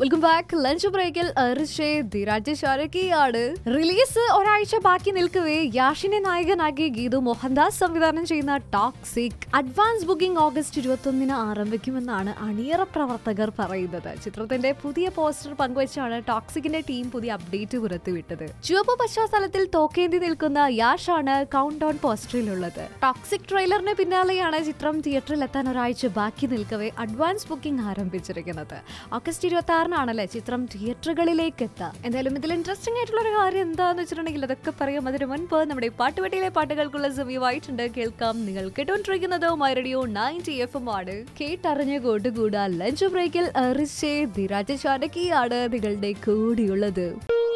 welcome back lunch ബ്രേക്കിൽ ാണ് release ഒരാഴ്ച ബാക്കി നിൽക്കവേ യാഷിനെ നായകനാക്കി ഗീതു മോഹൻദാസ് സംവിധാനം ചെയ്യുന്ന ടോക്സിക് അഡ്വാൻസ് ബുക്കിംഗ് ഓഗസ്റ്റ് ഇരുപത്തൊന്നിന് ആരംഭിക്കുമെന്നാണ് അണിയറ പ്രവർത്തകർ പറയുന്നത് ചിത്രത്തിന്റെ പുതിയ പോസ്റ്റർ പങ്കുവച്ചാണ് ടോക്സിക്കിന്റെ ടീം പുതിയ അപ്ഡേറ്റ് പുറത്തുവിട്ടത് ചുവപ്പ് പശ്ചാത്തലത്തിൽ തോക്കേന്തി നിൽക്കുന്ന യാഷാണ് കൗണ്ട് ഡൗൺ പോസ്റ്ററിലുള്ളത് ടോക്സിക് ട്രെയിലറിന് പിന്നാലെയാണ് ചിത്രം തിയേറ്ററിൽ എത്താൻ ഒരാഴ്ച ബാക്കി നിൽക്കവേ അഡ്വാൻസ് ബുക്കിംഗ് ആരംഭിച്ചിരിക്കുന്നത് ഓഗസ്റ്റ് ഇരുപത്തി ആറിനാണല്ലേ ചിത്രം തിയേറ്ററുകളിലേക്ക് എത്തുക എന്തായാലും ഇതിൽ ഇൻട്രസ്റ്റിംഗ് ആയിട്ടുള്ള ഒരു കാര്യം എന്താന്ന് വെച്ചിട്ടുണ്ടെങ്കിൽ അതൊക്കെ പറയാം അതിന് മുൻപ് നമ്മുടെ പാട്ടുപെട്ടിയിലെ പാട്ടുകൾക്കുള്ള സമയമായിട്ടുണ്ട് കേൾക്കാം നിങ്ങൾ കേട്ടോണ്ടിരിക്കുന്നത് my radio ninety F M ആണ് കേട്ടറിഞ്ഞ് കൂട്ടുകൂടാ ലഞ്ച് ബ്രേക്കിൽ റിഷേ ധിരാജ് ചാടക്കിയാണ് നിങ്ങളുടെ കൂടിയുള്ളത്